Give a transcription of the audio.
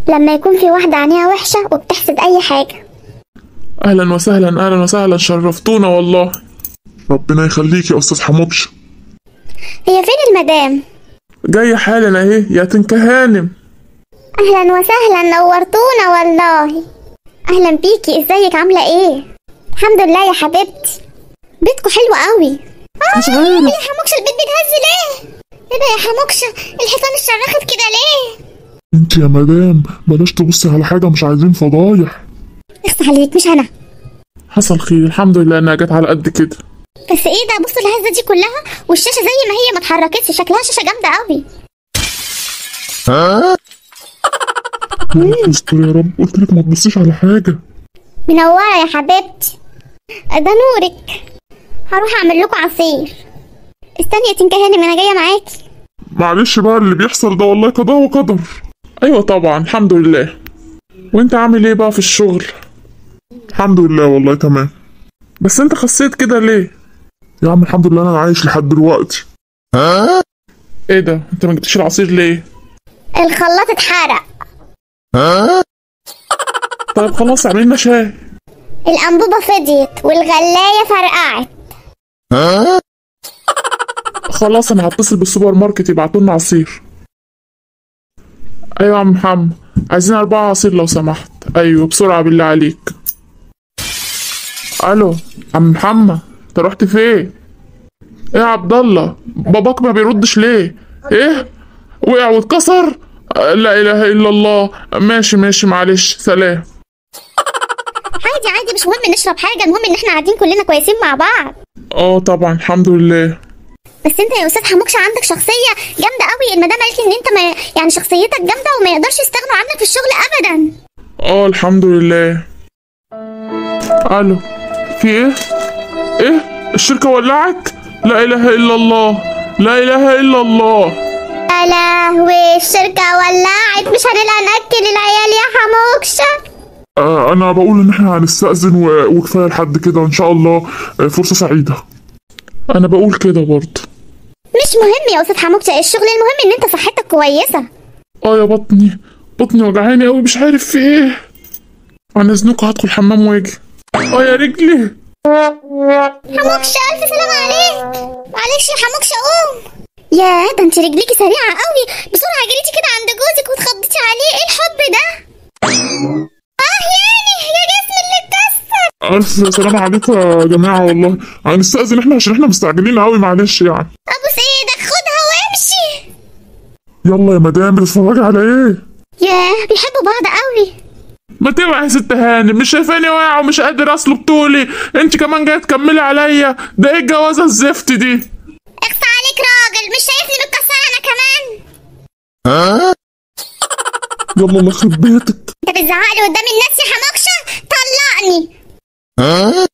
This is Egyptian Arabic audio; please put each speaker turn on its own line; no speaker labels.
لما يكون في واحدة عينيها وحشة وبتحسد أي حاجة
اهلا وسهلا اهلا وسهلا شرفتونا والله
ربنا يخليك يا استاذ حموكش
هي فين المدام؟
جاية حالا اهي يا تنكة هانم
أهلا وسهلا نورتونا والله أهلا بيكي ازيك عاملة ايه؟ الحمد لله يا حبيبتي بيتكو حلو قوي
مش
ايه
عارف
يا حموكشة البيت بيتهز ليه؟ ايه ده يا حموكشة الحيطان اتشرخت كده ليه؟
انت يا مدام بلاش تبصي على حاجه مش عايزين فضايح
اخص عليك مش أنا
حصل خير الحمد لله انها جت على قد كده
بس ايه ده بصوا الهزة دي كلها والشاشة زي ما هي ما اتحركتش شكلها شاشة جامدة قوي
استر يا رب قلت لك ما تبصيش على حاجه
منورة يا حبيبتي ده نورك هروح اعمل لكم عصير استني يا تنكة هانم انا جاية معاكي
معلش بقى اللي بيحصل ده والله قضاء وقدر
ايوه طبعا الحمد لله وانت عامل ايه بقى في الشغل
الحمد لله والله تمام
بس انت خسيت كده ليه
يا عم الحمد لله انا عايش لحد دلوقتي
ايه ده انت ما جبتش العصير ليه
الخلاط اتحرق
طيب خلاص اعمل لنا شاي
الأنبوبة فضيت والغلاية فرقعت
خلاص انا هتصل بالسوبر ماركت يبعتوا لنا عصير ايوه يا عم محمد عايزين اربعة عصير لو سمحت ايوه بسرعة بالله عليك الو عم محمد انت رحت فين ايه يا عبد الله باباك ما بيردش ليه ايه وقع واتكسر لا اله الا الله ماشي ماشي معلش سلام
عادي عادي مش مهم نشرب حاجة المهم ان احنا قاعدين كلنا كويسين مع بعض
اه طبعا الحمد لله
بس انت يا استاذ حموكش عندك شخصية جامدة قوي المدام قالت لي ان انت ما يعني شخصيتك جامدة وما يقدرش يستغنوا عنك في الشغل ابدا
اه الحمد لله الو في ايه ايه الشركة ولعت لا اله الا الله لا اله الا الله
يا لهوي الشركة ولعت مش هنلقى ناكل العيال يا حموكشة
آه انا بقول ان احنا هنستأذن و... وكفايه لحد كده وان شاء الله آه فرصه سعيده
انا بقول كده برضه
مش مهم يا استاذ حموكشة الشغل المهم ان انت صحتك كويسة
اه يا بطني بطني وجعاني قوي مش عارف في ايه عن اذنكم هدخل الحمام واجي اه يا رجلي
حموكشة الف سلام عليك معلش يا حموكشة قوم يا ده انت رجليكي سريعة قوي بسرعة جريتي كده عند جوزك واتخضيتي عليه ايه الحب ده اه ياني يا جسمي اللي اتكسر
الف سلام عليكم يا جماعه والله هنستأذن احنا عشان احنا مستعجلين قوي معلش يعني
ابوس ايدك خدها وامشي
يلا يا مدام بتتفرجي على ايه
ياه بيحبوا بعض قوي
ما توعي يا ست هانم مش شايفاني واقع ومش قادر اصلب طولي انت كمان جايه تكملي عليا ده ايه الجوازه الزفت دي
اخس عليك راجل مش شايفني متكسرة انا كمان
يلا الله يخرب بيتك
انت بتزعقلي قدام الناس يا حموكشة طلقني